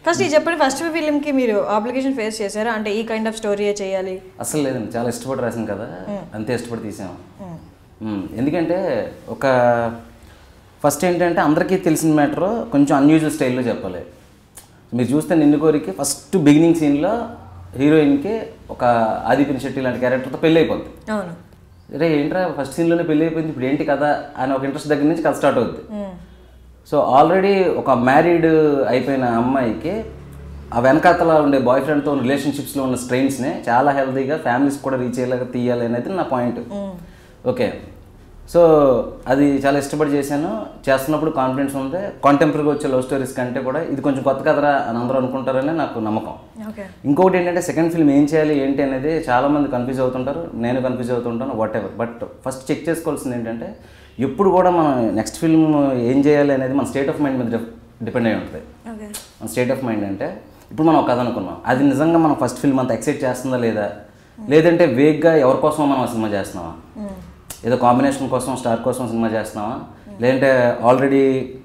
First ఈ చెప్పండి first ఫిలింకి మీరు అప్లికేషన్ ఫేస్ చేశారా అంటే ఈ కైండ్ ఆఫ్ స్టోరీ చేయాలి అసలు లేదండి చాలా ఇష్టపడి రాసాను కదా అంతే ఇష్టపడి తీసాము మ్మ్. ఎందుకంటే ఒక ఫస్ట్ ఏంటంటే అందరికీ తెలిసిన మ్యాటర్ కొంచెం అన్యూజువల్ స్టైల్లో చెప్పాలి మీరు చూస్తే నిన్ను కోరికి ఫస్ట్ బిగినింగ్ సీన్లో హీరోయిన్కి ఒక ఆదిపిని శెట్టి లాంటి క్యారెక్టర్తో పెళ్ళి అయిపోద్ది అవును రే ఏంట్రా ఫస్ట్ సీన్లోనే పెళ్ళి అయిపోయింది ఇప్పుడు ఏంటి కదా అని ఒక ఇంట్రెస్ట్ దగ్గర నుంచి కథ స్టార్ట్ అవుద్ది సో ఆల్రెడీ ఒక మ్యారీడ్ అయిపోయిన అమ్మాయికి ఆ వెనకాతల ఉండే బాయ్ ఫ్రెండ్తో రిలేషన్షిప్స్లో ఉన్న స్ట్రెయిన్స్ని చాలా హెల్తీగా ఫ్యామిలీస్ కూడా రీచ్ అయ్యేలాగా తీయాలి అనేది నా పాయింట్ ఓకే సో అది చాలా ఇష్టపడి చేశాను చేస్తున్నప్పుడు కాన్ఫిడెన్స్ ఉంది కాంటెంపరీగా వచ్చే లవ్ స్టోరీస్ కంటే కూడా ఇది కొంచెం కొత్త కథరా అని అందరూ అనుకుంటారని నాకు నమ్మకం ఓకే ఇంకొకటి ఏంటంటే సెకండ్ ఫిల్మ్ ఏం చేయాలి ఏంటి అనేది చాలా మంది కన్ఫ్యూజ్ అవుతుంటారు నేను కన్ఫ్యూజ్ అవుతుంటాను whatever but first check చేసుకోవాల్సింది ఏంటంటే ఎప్పుడు కూడా మనం నెక్స్ట్ ఫిల్మ్ ఏం చేయాలి అనేది మన స్టేట్ ఆఫ్ మైండ్ మీద డిపెండ్ అయి ఉంటుంది ఓకే మన స్టేట్ ఆఫ్ మైండ్ అంటే ఇప్పుడు మనం ఒక కథ అనుకున్నాం అది నిజంగా మనం ఫస్ట్ ఫిల్మ్ అంత ఎక్సైట్ చేస్తుందా లేదా లేదంటే వేగ్గా ఎవరి కోసం మనం ఆ సినిమా చేస్తున్నామా ఏదో కాంబినేషన్ కోసం స్టార్ కోసం సినిమా చేస్తున్నావా లేదంటే ఆల్రెడీ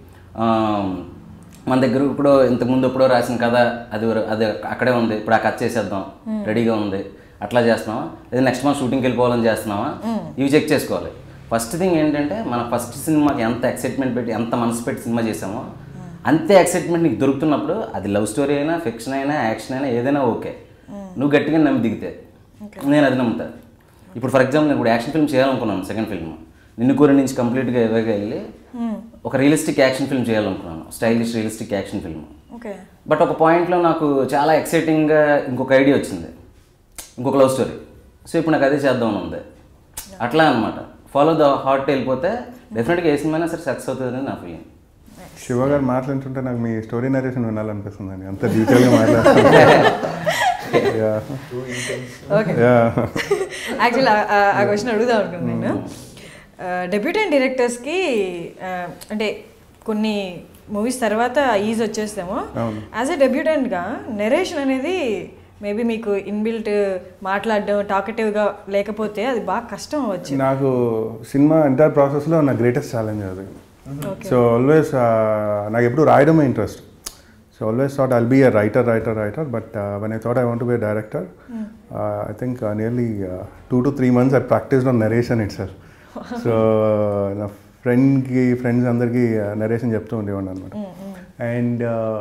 మన దగ్గర ఇప్పుడు ఇంతకుముందు ఎప్పుడో రాసిన కథ అది అది అక్కడే ఉంది ఇప్పుడు ఆ కథ చేసేద్దాం రెడీగా ఉంది అట్లా చేస్తున్నావా లేదా నెక్స్ట్ మంత్ షూటింగ్కి వెళ్ళిపోవాలని చేస్తున్నావా ఇవి చెక్ చేసుకోవాలి ఫస్ట్ థింగ్ ఏంటంటే మన ఫస్ట్ సినిమాకి ఎంత ఎక్సైట్మెంట్ పెట్టి ఎంత మనసు పెట్టి సినిమా చేసామో అంతే ఎక్సైట్మెంట్ నీకు దొరుకుతున్నప్పుడు అది లవ్ స్టోరీ అయినా ఫిక్షన్ అయినా యాక్షన్ అయినా ఏదైనా ఓకే నువ్వు గట్టిగా నమ్మి దిగితే నేను అది నమ్ముతా ఇప్పుడు ఫర్ ఎగ్జాంపుల్ నేను ఇప్పుడు యాక్షన్ ఫిల్మ్ చేయాలనుకున్నాను సెకండ్ ఫిల్మ్ నిన్ను కోరి నుంచి కంప్లీట్గా ఎదగా వెళ్ళి ఒక రియలిస్టిక్ యాక్షన్ ఫిల్మ్ చేయాలనుకున్నాను stylish realistic action film okay but ఒక పాయింట్లో నాకు చాలా ఎక్సైటింగ్గా ఇంకొక ఐడియా వచ్చింది ఇంకొక లవ్ స్టోరీ సో ఇప్పుడు నాకు అదే చేద్దామని ఉంది అట్లా అనమాట ఫాలో ద హార్ట్ వెళ్ళిపోతే డెఫినెట్గా ఏ సినిమా అయినా సరే సక్సెస్ అవుతుంది నా ఫీలింగ్ శివ గారు మాట్లాడుతుంటే నాకు మీ స్టోరీ నరేషన్ వినాలనిపిస్తుంది అండి అంత డీటెయిల్గా మాట్లాడుతున్నారు ఓకే యాక్చువల్ ఆ క్వశ్చన్ అడుగుదాం అనుకున్నాను నేను డెబ్యూటెంట్ డైరెక్టర్స్కి అంటే కొన్ని మూవీస్ తర్వాత ఈజ్ వచ్చేస్తామో అవును. యాజ్ ఎ డెబ్యూటెంట్గా నెరేషన్ అనేది మేబీ మీకు ఇన్బిల్ట్ మాట్లాడడం టాకటివ్గా లేకపోతే అది బాగా కష్టం అవ్వచ్చు నాకు సినిమా ఎంటైర్ ప్రాసెస్లో నా గ్రేటెస్ట్ ఛాలెంజ్ అది సో ఆల్వేస్ నాకు ఎప్పుడు రాయడమే interest so always thought I'll be a writer writer writer but when I thought I want be director I think nearly two to three months I practice on narration it sir so నా ఫ్రెండ్కి friends అందరికీ narration చెప్తూ ఉండేవాడిని అనమాట and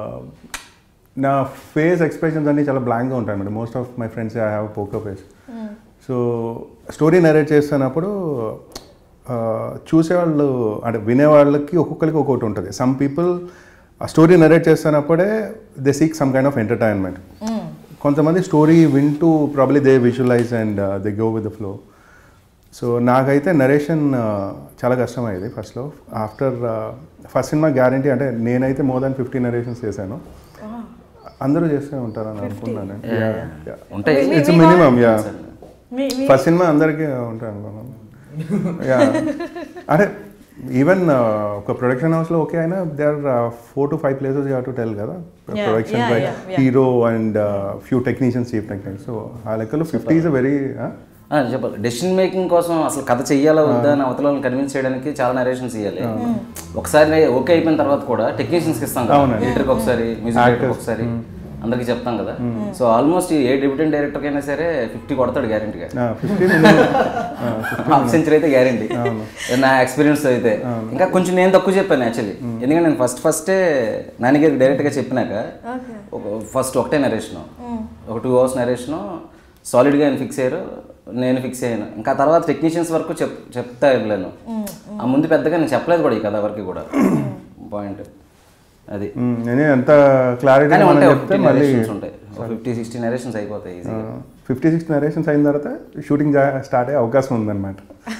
నా face expressions అన్నీ చాలా బ్లాంక్గా ఉంటాయి అనమాట most of my friends I have poker face so story narrate చేస్తున్నప్పుడు ఆ, చూసేవాళ్ళు అంటే వినేవాళ్ళకి ఒక్కొక్కరికి ఒక్కొక్కటి ఉంటుంది సమ్ పీపుల్ ఆ స్టోరీ నరేట్ చేస్తున్నప్పుడే they seek some kind of entertainment కొంతమంది స్టోరీ వింటూ probably they visualise and they go with the flow so నాకైతే నరేషన్ చాలా కష్టమయ్యేది ఫస్ట్లో ఆఫ్టర్ ఫస్ట్ సినిమా గ్యారంటీ అంటే నేనైతే మోర్ దాన్ ఫిఫ్టీ నరేషన్స్ చేశాను అందరూ చేస్తూ ఉంటారని అనుకున్నాను ఉంటాయి. ఇట్స్ మినిమం యా మీ మీ ఫస్ట్ సినిమా అందరికీ ఉంటాయి అనుకున్నాను యా అంటే ఈవెన్ ఒక ప్రొడక్షన్ హౌస్లో ఓకే అయినా they are four to five places you to tell కదా Yeah, production yeah, by yeah, yeah. Hero and few technicians chief technicians so ఆ లెక్కలో ఫిఫ్టీ ఇస్ అ వెరీ ఆ, చెప్పాలి డెసిషన్ మేకింగ్ కోసం అసలు కథ చెయ్యాలా వద్దా అని అవతల వాళ్ళని కన్విన్స్ చేయడానికి చాలా నరేషన్స్ ఇవ్వాలి ఒకసారి ఓకే అయిపోయిన తర్వాత కూడా టెక్నీషియన్స్కి ఇస్తాం కదా అవునండి. ఎడిటర్కి ఒకసారి మ్యూజిక్ డైరెక్టర్కి ఒకసారి అందరికి చెప్తాం కదా సో ఆల్మోస్ట్ ఏ డెబ్యూటెంట్ డైరెక్టర్కి అయినా సరే ఫిఫ్టీ కొడతాడు గ్యారంటీగా ఫిఫ్టీ హాఫ్ సెంచరీ అయితే గ్యారంటీ నా ఎక్స్పీరియన్స్ అయితే ఇంకా కొంచెం నేను తక్కువ చెప్పాను యాక్చువల్లీ ఎందుకంటే నేను ఫస్ట్ ఫస్టే నాన్నగారికి డైరెక్ట్గా చెప్పినాక ఒక ఫస్ట్ ఒకటే నరేషన్ ఒక టూ అవర్స్ నరేషను సాలిడ్గా ఆయన ఫిక్స్ అయ్యారు నేను ఫిక్స్ అయ్యాను ఇంకా తర్వాత టెక్నీషియన్స్ వరకు చెప్ చెప్తా వెళ్ళాను ఆ ముందు పెద్దగా నేను చెప్పలేదు కూడా ఈ కథ వరకు కూడా పాయింట్ అది నేనే ఎంత క్లారిటీ కానీ మనం ఉంటాయి చెప్తే ఫిఫ్టీ మళ్ళీ నరేషన్స్ ఉంటాయి ఫిఫ్టీ సిక్స్టీ నరేషన్స్ అయిపోతాయి ఈజీగా ఫిఫ్టీ సిక్స్ నరేషన్స్ అయిన తర్వాత షూటింగ్ స్టార్ట్ అయ్యే అవకాశం ఉందన్నమాట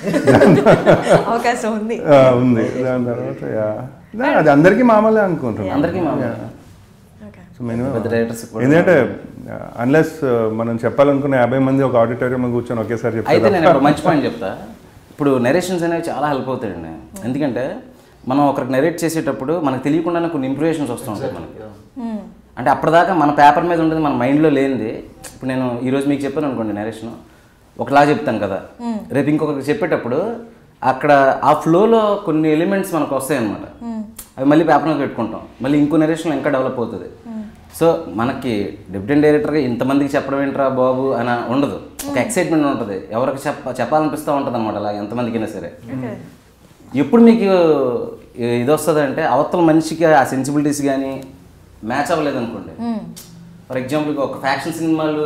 అవకాశం ఉంది ఆ, ఉంది దాని తర్వాత yeah. అది అందరికీ మామూలే అనుకుంటున్నాను అందరికీ మామూలు ఓకే సో మినిమం పెద్ద డైరెక్టర్స్ కూడా ఎందుకంటే అన్లెస్ మనం చెప్పాలనుకున్న యాభై మంది ఒక ఆడిటోరియం కూర్చొని ఒకేసారి అయితే చెప్తారు నేను ఇప్పుడు మంచి పాయింట్ చెప్తా ఇప్పుడు నెరేషన్స్ అనేవి చాలా హెల్ప్ అవుతాయండి ఎందుకంటే మనం ఒకరికి నెరేట్ చేసేటప్పుడు మనకు తెలియకుండానే కొన్ని ఇంప్రూవేషన్స్ వస్తూ ఉంటాయి మనకి అంటే అప్పటిదాకా మన పేపర్ మీద ఉండేది మన మైండ్లో లేనిది ఇప్పుడు నేను ఈరోజు మీకు చెప్పాను అనుకోండి నరేషన్ ఒకలా చెప్తాను కదా రేపు ఇంకొకరికి చెప్పేటప్పుడు అక్కడ ఆ ఫ్లోలో కొన్ని ఎలిమెంట్స్ మనకు వస్తాయి అనమాట అవి మళ్ళీ పేపర్ మీద పెట్టుకుంటాం మళ్ళీ ఇంకో నెరేషన్లో ఇంకా డెవలప్ అవుతుంది సో మనకి డిప్యూటీ డైరెక్టర్గా ఇంతమందికి చెప్పడం ఏంట్రా బాబు అని ఉండదు ఒక ఎక్సైట్మెంట్ ఉంటుంది ఎవరికి చెప్ప చెప్పాలనిపిస్తూ ఉంటుంది అనమాట అలా ఎంతమందికైనా సరే ఓకే ఎప్పుడు మీకు ఇది వస్తుంది అంటే అవతల మనిషికి ఆ సెన్సిబిలిటీస్ కానీ మ్యాచ్ అవ్వలేదు అనుకోండి ఫర్ ఎగ్జాంపుల్ ఒక ఫ్యాక్షన్ సినిమాలు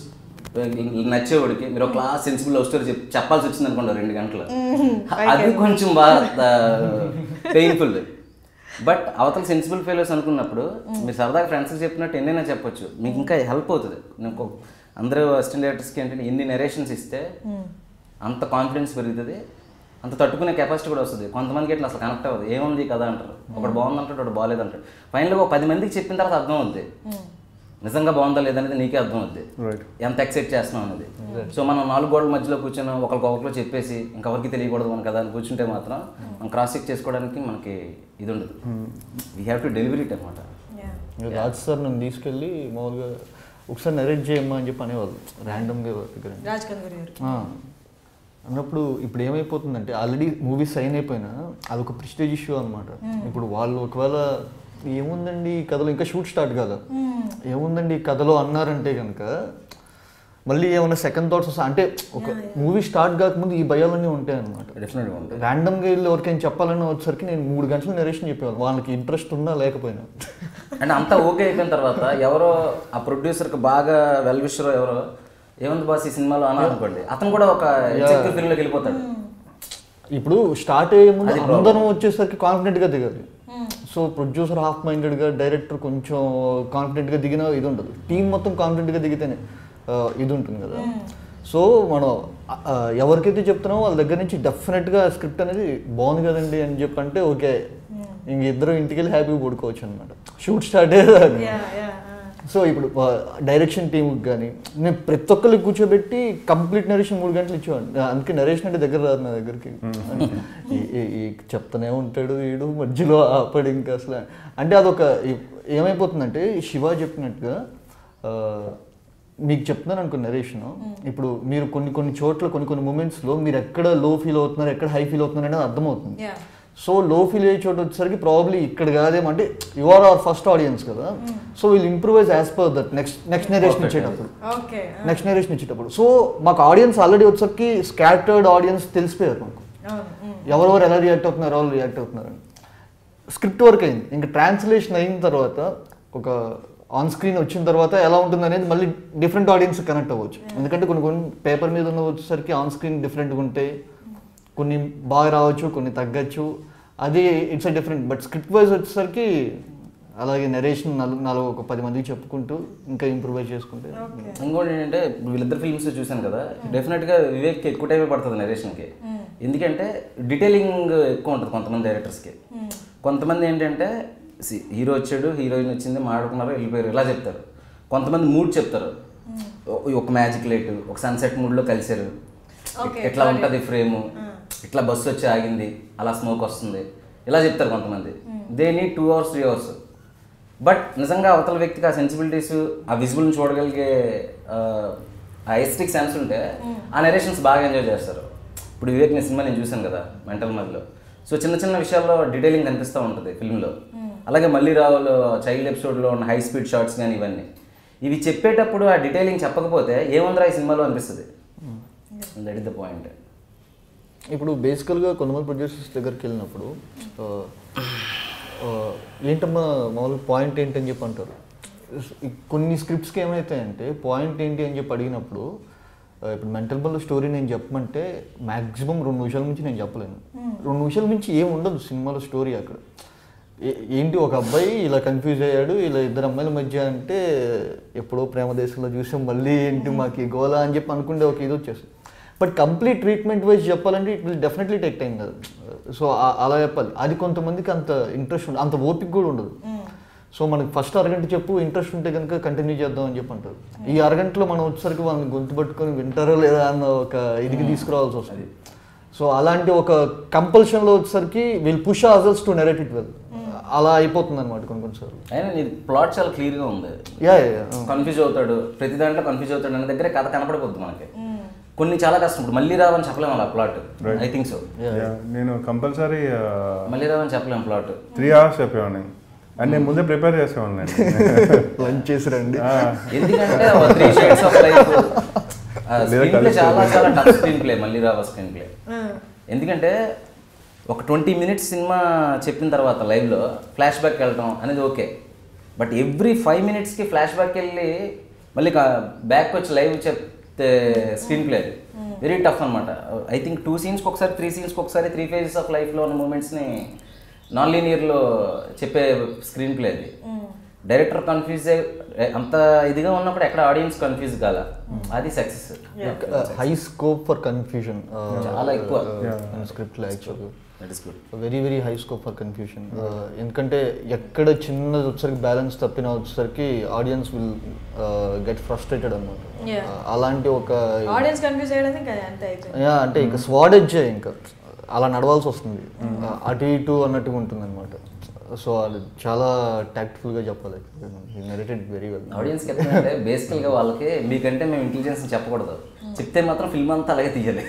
నచ్చేవాడికి మీరు ఒక క్లాస్ సెన్సిబుల్ లవ్ స్టోరీ చెప్పాల్సి వచ్చింది అనుకోండి రెండు గంటలు అది కొంచెం బాగా పెయిన్ఫుల్ బట్ అవతల సెన్సిబుల్ ఫెయిల్స్ అనుకున్నప్పుడు మీరు సరదాగా ఫ్రెండ్స్కి చెప్పినట్టు ఎన్నైనా చెప్పొచ్చు మీకు ఇంకా హెల్ప్ అవుతుంది నాకు అందరూ అసిస్టెంట్ డైరెక్టర్స్కి ఏంటంటే ఎన్ని నెరేషన్స్ ఇస్తే అంత కాన్ఫిడెన్స్ పెరుగుతుంది అంత తట్టుకునే కెపాసిటీ కూడా వస్తుంది కొంతమందికి ఇట్లా అసలు కనెక్ట్ అవ్వదు ఏముంది కదా అంటారు ఒకటి బాగుంది అంటాడు ఒకటి బాగాలేదు అంటాడు ఫైనల్గా ఒక పది మందికి చెప్పిన తర్వాత అర్థం అవుద్ది నిజంగా బాగుందా లేదనేది నీకే అర్థం అవుద్ది రైట్ ఎంత ఎక్సైట్ చేస్తున్నాం అనేది సో మనం నాలుగు గోడల మధ్యలో కూర్చొని ఒకరికి ఒకరిలో చెప్పేసి ఇంకెవరికి తెలియకూడదు మన కదా అని కూర్చుంటే మాత్రం మనం క్రాస్ చెక్ చేసుకోవడానికి మనకి ఇది ఉండదు we have to delivery it అనమాట యా రాజ్ సార్ నన్ను తీసుకెళ్ళి మామూలుగా ఒకసారి నరేట్ చేయమ్మా అని చెప్పి అనేవాళ్ళు ర్యాండమ్గా దగ్గర రాజ్ కందూరి గారు ఆ. అన్నప్పుడు ఇప్పుడు ఏమైపోతుందంటే ఆల్రెడీ మూవీ సైన్ అయిపోయినా అదొక ప్రిస్టేజ్ ఇష్యూ అనమాట ఇప్పుడు వాళ్ళు ఒకవేళ ఏముందండి ఈ కథలో ఇంకా షూట్ స్టార్ట్ కాదు ఏముందండి ఈ కథలో అన్నారంటే కనుక మళ్ళీ ఏమైనా సెకండ్ థాట్స్ వస్తా అంటే ఒక మూవీ స్టార్ట్ కాకముందు ఈ భయాలన్నీ ఉంటాయి అనమాట డెఫినెట్గా ఉంటుంది ర్యాండమ్గా వెళ్ళి ఎవరికైనా చెప్పాలని వచ్చేసరికి నేను మూడు గంటలు నరేషన్ చెప్పేవాళ్ళు వాళ్ళకి ఇంట్రెస్ట్ ఉన్నా లేకపోయినా అంటే అంతా ఓకే అయిపోయిన తర్వాత ఎవరో ఆ ప్రొడ్యూసర్కి బాగా వెల్ విషర్ ఎవరో ఏముంది బాస్ ఈ సినిమాలో అన్నారు అనుకోండి అతను కూడా ఒక ఇన్సెక్యూర్ ఫీల్డ్లోకి వెళ్ళిపోతాడు ఇప్పుడు స్టార్ట్ అయ్యే ముందు అందరం వచ్చేసరికి కాన్ఫిడెంట్గా దిగాలి సో ప్రొడ్యూసర్ హాఫ్ మైండెడ్గా డైరెక్టర్ కొంచెం కాన్ఫిడెంట్గా దిగిన ఇది ఉండదు టీం మొత్తం కాన్ఫిడెంట్గా దిగితేనే ఆ, ఇది ఉంటుంది కదా సో మనం ఆ, ఆ, ఎవరికైతే చెప్తున్నామో వాళ్ళ దగ్గర నుంచి డెఫినెట్గా స్క్రిప్ట్ అనేది బాగుంది కదండి అని చెప్పి అంటే ఓకే ఇంక ఇద్దరు ఇంటికి వెళ్ళి హ్యాపీగా పడుకోవచ్చు అనమాట షూట్ స్టార్ట్ అయ్యేదాకా యా యా సో ఇప్పుడు డైరెక్షన్ టీంకి కానీ నేను ప్రతి ఒక్కరికి కూర్చోబెట్టి కంప్లీట్ నరేషన్ మూడు గంటలు ఇచ్చేవాడిని అందుకే నరేషన్ అంటే దగ్గర రాదు నా దగ్గరికి ఈ- ఈ- ఈ చెప్తానే ఉంటాడు వీడు మధ్యలో ఆపడు ఇంకా అసలు అంటే అదొక ఈ- ఏమైపోతుందంటే శివ చెప్పినట్టుగా ఆ, మీకు చెప్తున్నాను అనుకో నరేషన్ ఇప్పుడు మీరు కొన్ని కొన్ని చోట్ల కొన్ని కొన్ని మూమెంట్స్లో మీరు ఎక్కడ లో ఫీల్ అవుతున్నారు ఎక్కడ హై ఫీల్ అవుతున్నారు అనేది అర్థమవుతుంది యా సో లో ఫీల్ అయ్యే చోట వచ్చేసరికి ప్రాబ్లీ ఇక్కడ కాదేమంటే you are our first audience కదా సో వీళ్ళు improvise as per that next next narration ఇచ్చేటప్పుడు ఓకే నెక్స్ట్ నెరేషన్ ఇచ్చేటప్పుడు సో మాకు ఆడియన్స్ ఆల్రెడీ వచ్చేసరికి స్కాటర్డ్ ఆడియన్స్ తెలిసిపోయారు మాకు అవును మ్. ఎవరెవరు ఎలా రియాక్ట్ అవుతున్నారు ఎవరు రియాక్ట్ అవుతున్నారు అని స్క్రిప్ట్ వర్క్ అయింది ఇంకా ట్రాన్స్లేషన్ అయిన తర్వాత ఒక ఆన్ స్క్రీన్ వచ్చిన తర్వాత ఎలా ఉంటుంది అనేది మళ్ళీ డిఫరెంట్ ఆడియన్స్ కనెక్ట్ అవ్వచ్చు ఎందుకంటే కొన్ని కొన్ని పేపర్ మీద ఉన్న వచ్చేసరికి ఆన్ స్క్రీన్ డిఫరెంట్గా ఉంటాయి కొన్ని బాగా రావచ్చు కొన్ని తగ్గచ్చు అది it's a different but script wise వచ్చేసరికి అలాగే నరేషన్ నలుగు నాలుగు ఒక పది మందికి చెప్పుకుంటూ ఇంకా ఇంప్రూవైజ్ చేసుకుంటే ఇంకోటి ఏంటంటే వీళ్ళిద్దరు ఫిల్మ్స్ చూశాను కదా డెఫినెట్గా వివేక్కి ఎక్కువ టైమే పడుతుంది నరేషన్కి ఎందుకంటే డీటెయిలింగ్ ఎక్కువ ఉంటుంది కొంతమంది డైరెక్టర్స్కి కొంతమంది ఏంటంటే హీరో వచ్చాడు హీరోయిన్ వచ్చింది మాట్లాడుకున్నారు వెళ్ళిపోయారు ఇలా చెప్తారు కొంతమంది మూడ్ చెప్తారు ఓ- ఒక మ్యాజిక్ లైట్ ఒక సన్సెట్ మూడ్లో కలిశారు Okay, ఎట్లా got it. ఉంటుంది ఫ్రేము ఇట్లా బస్సు వచ్చి ఆగింది అలా స్మోక్ వస్తుంది ఇలా చెప్తారు కొంతమంది they need two hours three hours but నిజంగా అవతల వ్యక్తికి ఆ సెన్సిబిలిటీస్ ఆ విజువల్ని చూడగలిగే ఆ, ఆ ఎస్టిక్ సెన్స్ ఉంటే ఆ నెరేషన్స్ బాగా ఎంజాయ్ చేస్తారు ఇప్పుడు వివేక్ నీ సినిమా నేను చూశాను కదా మెంటల్ మధ్యలో సో చిన్న చిన్న విషయాల్లో డీటెయిలింగ్ కనిపిస్తూ ఉంటుంది ఫిల్మ్లో అలాగే మళ్ళీ రావులో చైల్డ్ ఎపిసోడ్లో ఉన్న హై స్పీడ్ షార్ట్స్ కానీ ఇవన్నీ ఇవి చెప్పేటప్పుడు ఆ డీటెయిలింగ్ చెప్పకపోతే ఏముందిరా ఈ సినిమాలో అనిపిస్తుంది దట్ ఇస్ ద పాయింట్ ఇప్పుడు బేసికల్గా కొంతమంది ప్రొడ్యూసర్స్ దగ్గరికి వెళ్ళినప్పుడు ఆ, ఆ, ఏంటమ్మా మామూలు పాయింట్ ఏంటి అని చెప్పి అంటారు ఈ కొన్ని స్క్రిప్ట్స్కి ఏమవుతాయంటే పాయింట్ ఏంటి అని చెప్పి అడిగినప్పుడు ఆ, ఇప్పుడు మెంటల్ బల్ స్టోరీ నేను చెప్పమంటే మ్యాక్సిమం రెండు నిమిషాల నుంచి నేను చెప్పలేను రెండు నిమిషాల నుంచి ఏం ఉండదు సినిమాలో స్టోరీ అక్కడ ఏ- ఏంటి ఒక అబ్బాయి ఇలా కన్ఫ్యూజ్ అయ్యాడు ఇలా ఇద్దరు అమ్మాయిల మధ్య అంటే ఎప్పుడో ప్రేమ దేశంలో చూసాం మళ్ళీ ఏంటి మాకు ఈ గోలా అని చెప్పి అనుకుంటే ఒక ఇది వచ్చేస్తుంది బట్ కంప్లీట్ ట్రీట్మెంట్ వైజ్ చెప్పాలంటే it will definitely take time కదా సో అలా చెప్పాలి అది కొంతమందికి అంత ఇంట్రెస్ట్ ఉండదు అంత ఓపిక కూడా ఉండదు సో మనకి ఫస్ట్ అరగంట చెప్పు ఇంట్రెస్ట్ ఉంటే కనుక కంటిన్యూ చేద్దాం అని చెప్పి అంటారు ఈ అరగంటలో మనం వచ్చేసరికి వాళ్ళని గొంతు పట్టుకొని వింటారో లేదా అన్న ఒక ఇదికి తీసుకురావాల్సి వస్తుంది సో అలాంటి ఒక కంపల్షన్లో వచ్చేసరికి will push ourselves to narrate it well అలా అయిపోతుంది అనమాట కొన్ని కొన్నిసార్లు అయినా నీ ప్లాట్ చాలా క్లియర్గా ఉంది యా యా కన్ఫ్యూజ్ అవుతాడు ప్రతి దాంట్లో కన్ఫ్యూజ్ అవుతాడు అనే దగ్గర కథ కనపడిపోద్ది మనకి కొన్ని చాలా కష్టం ఇప్పుడు మళ్ళీ రావని చెప్పలేము అలా plot I think so Yeah, నేను కంపల్సరీ మళ్ళీ రావని చెప్పలేము ప్లాట్ త్రీ అవర్స్ చెప్పేవాడిని అని నేను ముందే ప్రిపేర్ చేసేవాడిని లంచ్ చేసి రండి ఎందుకంటే three shades of life screenplay చాలా చాలా టఫ్ స్క్రీన్ ప్లే మళ్ళీ రావ స్క్రీన్ ప్లే ఎందుకంటే ఒక ట్వంటీ మినిట్స్ సినిమా చెప్పిన తర్వాత లైవ్లో ఫ్లాష్ బ్యాక్ వెళ్ళటం అనేది ఓకే బట్ ఎవ్రీ ఫైవ్ మినిట్స్కి ఫ్లాష్ బ్యాక్ వెళ్ళి మళ్ళీ బ్యాక్ వచ్చి లైవ్ చెప్తే స్క్రీన్ ప్లే వెరీ టఫ్ అనమాట ఐ థింక్ టూ సీన్స్కి ఒకసారి త్రీ సీన్స్కి ఒకసారి త్రీ ఫేజెస్ ఆఫ్ లైఫ్లో ఉన్న మూమెంట్స్ని నాన్ లీనియర్లో చెప్పే స్క్రీన్ ప్లే అది డైరెక్టర్ కన్ఫ్యూజ్ అంత ఇదిగా ఉన్నప్పుడు ఎక్కడ ఆడియన్స్ కన్ఫ్యూజ్ కాల అది success high scope for confusion చాలా ఎక్కువ. స్క్రిప్ట్ లో యాక్చువల్గా that is good very very high scope for confusion ఎందుకంటే ఎక్కడ చిన్నది వచ్చేసరికి బ్యాలెన్స్ తప్పిన వచ్చేసరికి ఆడియన్స్ విల్ గెట్ ఫ్రస్ట్రేటెడ్ అనమాట Yeah. అలాంటి ఒక ఆడియన్స్ కన్ఫ్యూజ్ అయ్యడానికి ఇంకా అంతే అయిపోయింది యా అంటే ఇంకా స్వాడేజ్ ఇంకా అలా నడవాల్సి వస్తుంది అటు ఇటు అన్నట్టుగా ఉంటుంది అనమాట సో అది చాలా tactful గా చెప్పాలి నెరేటెడ్ వెరీ వెల్ ఆడియన్స్కి ఎట్లంటే బేసికల్గా వాళ్ళకి మీకంటే మేము ఇంటెలిజెన్స్ చెప్పకూడదు చెప్తే మాత్రం ఫిల్మ్ అంతా అలాగే తీయాలి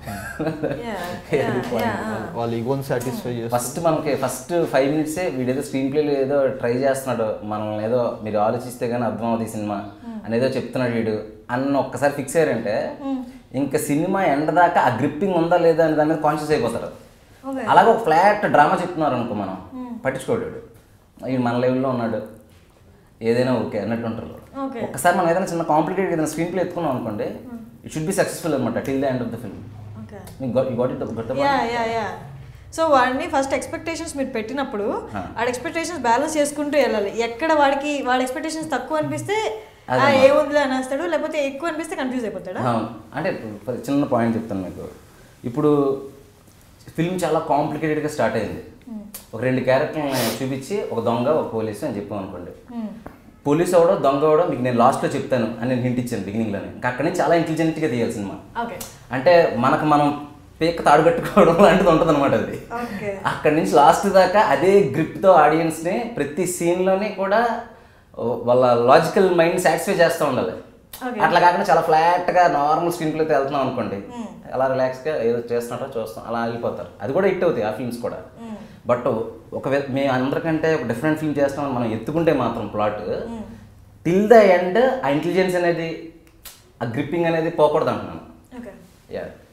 Yeah, yeah, yeah, ah. వాళ్ళ ఈగోని సాటిస్ఫై చేస్తారు ఫస్ట్ మనకి ఫస్ట్ ఫైవ్ మినిట్సే వీడేదో స్క్రీన్ ప్లేలో ఏదో ట్రై చేస్తున్నాడు మనల్ని ఏదో మీరు ఆలోచిస్తే కానీ అర్థం అవుతుంది ఈ సినిమా అనేదో చెప్తున్నాడు వీడు అన్న ఒక్కసారి ఫిక్స్ అయ్యారంటే ఇంకా సినిమా ఎండ దాకా ఆ గ్రిప్పింగ్ ఉందా లేదా అనే దాని మీద కాన్షియస్ అయిపోతారు Okay. అలాగే ఒక ఫ్లాట్ డ్రామా చెప్తున్నారు అనుకో మనం పట్టించుకోడు వీడు. వీడు మన లెవెల్లో ఉన్నాడు ఏదైనా ఓకే అన్నట్టు ఉంటారు Okay. ఒక్కసారి మనం ఏదైనా చిన్న కాంప్లికేట్ ఏదైనా స్క్రీన్ ప్లే ఎత్తుకున్నాం అనుకోండి ఇట్ షుడ్ బి సక్సెస్ఫుల్ అనమాట till the end of the film Okay. మీకు గోట్ ఇట్ గొట్ట యా యా యా సో వాడిని ఫస్ట్ ఎక్స్పెక్టేషన్స్ మీరు పెట్టినప్పుడు ఆ ఎక్స్పెక్టేషన్స్ బ్యాలెన్స్ చేసుకుంటూ వెళ్ళాలి ఎక్కడ వాడికి వాడి ఎక్స్పెక్టేషన్స్ తక్కువ అనిపిస్తే ఆ, ఏముందిలే అనేస్తాడు లేకపోతే ఎక్కువ అనిపిస్తే కన్ఫ్యూజ్ అయిపోతాడా అవును అంటే ఇప్పుడు చిన్న పాయింట్ చెప్తాను మీకు ఇప్పుడు ఫిల్మ్ చాలా కాంప్లికేటెడ్గా స్టార్ట్ అయింది ఒక రెండు క్యారెక్టర్ని చూపించి ఒక దొంగ ఒక పోలీసు అని చెప్పాం అనుకోండి పోలీస్ అవడో దొంగ అవడో మీకు నేను లాస్ట్లో చెప్తాను అని నేను హింట్ ఇచ్చాను బిగినింగ్లోనే ఇంకా అక్కడి నుంచి చాలా ఇంటెలిజెంట్గా తీయాలి సినిమా ఓకే అంటే మనకు మనం పేక తాడు కట్టుకోవడం లాంటిది ఉంటుంది అనమాట అది ఓకే అక్కడి నుంచి లాస్ట్ దాకా అదే గ్రిప్తో ఆడియన్స్ని ప్రతి సీన్లోని కూడా వాళ్ళ లాజికల్ మైండ్ సాటిస్ఫై చేస్తూ ఉండాలి Okay. అట్లా కాకుండా చాలా ఫ్లాట్గా నార్మల్ స్క్రీన్ ప్లేతో వెళ్తున్నాం అనుకోండి అలా రిలాక్స్గా ఏదో చేస్తున్నట్టు చూస్తాం అలా వెళ్ళిపోతారు అది కూడా హిట్ అవుతాయి ఆ ఫిల్మ్స్ కూడా బట్ ఒక మేము అందరికంటే ఒక డిఫరెంట్ ఫిల్మ్ చేస్తామని మనం ఎత్తుకుంటే మాత్రం ప్లాట్ టిల్ ద ఎండ్ ఆ ఇంటెలిజెన్స్ అనేది ఆ గ్రిప్పింగ్ అనేది పోకూడదు అంటున్నాను ఓకే యా